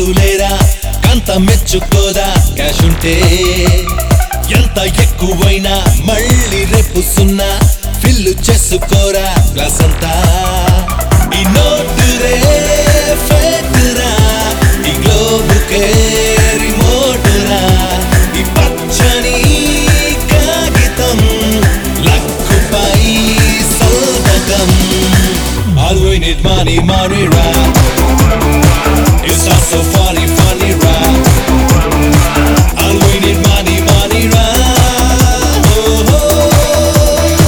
కాసులేరా కంత మెచ్చుకోదా క్యాష్ ఉంటే ఎంత ఎక్కువైనా మళ్ళీ రేపు సున్నా ఫిల్లు చేసుకోరా గ్లాస్ అంతా ఈ నోటురే ఫేకురా ఈ గ్లోబుకే రిమోటురా ఈ పచ్చని కాగితం లక్కుపై సంతకం All we need money, money, right? It's not so funny, funny, right? All we need money, money, right? Oh, oh,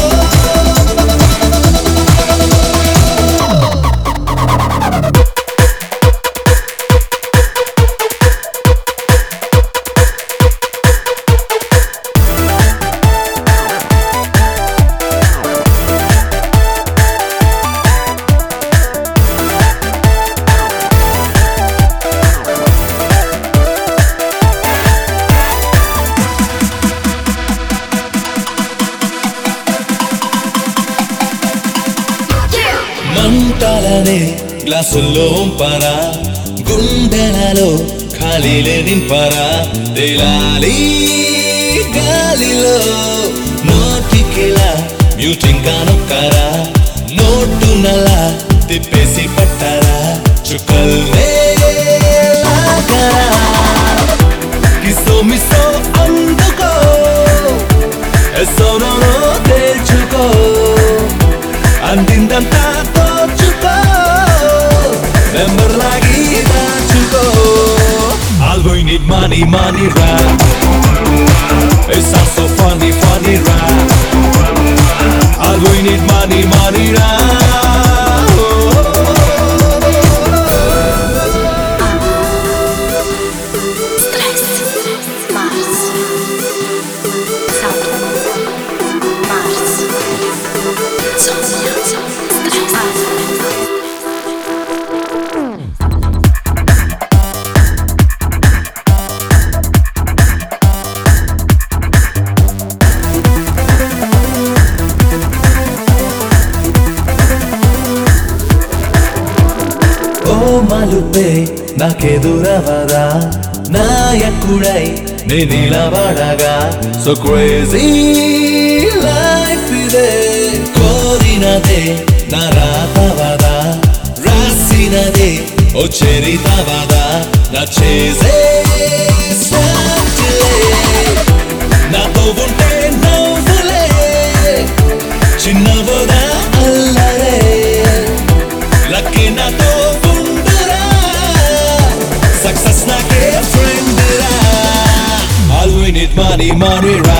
మంటలనే గ్లాసుల్లో ఉంపరా గుండెలలో ఖాళీలే నింపరా తేలాలి గాలిలో నోటికిలా మ్యూటింగ్ కానొక్కరా నోటు నలా తిప్పేసి పట్టరా చుక్కల్నే లాగరా కిసో మిసో అందుకో ఎసోనో తేల్చుకో అందిందంతా దోచుకో నెంబర్ లాగి దాచుకో All we need money, money, right? It sounds so funny, funny, right? All we need money, money, right? Stres. Mars. Saturn. Mars. Sofia. Stres. ఓ మలుపే నాకెదురవదా నాయకుడై నే నిలబడగా so crazy life ఇదే కోరినదే నా రాతవదా రాసినదే ఓ చరితవదా నా చేసే సాటిలే నాతో ఉంటే నవ్వులే చిన్నబోదా అల్లరే లక్కీ నాతో ఉండురా సక్సెస్ నాకే ఫ్రెండ్ రా all we need money money రా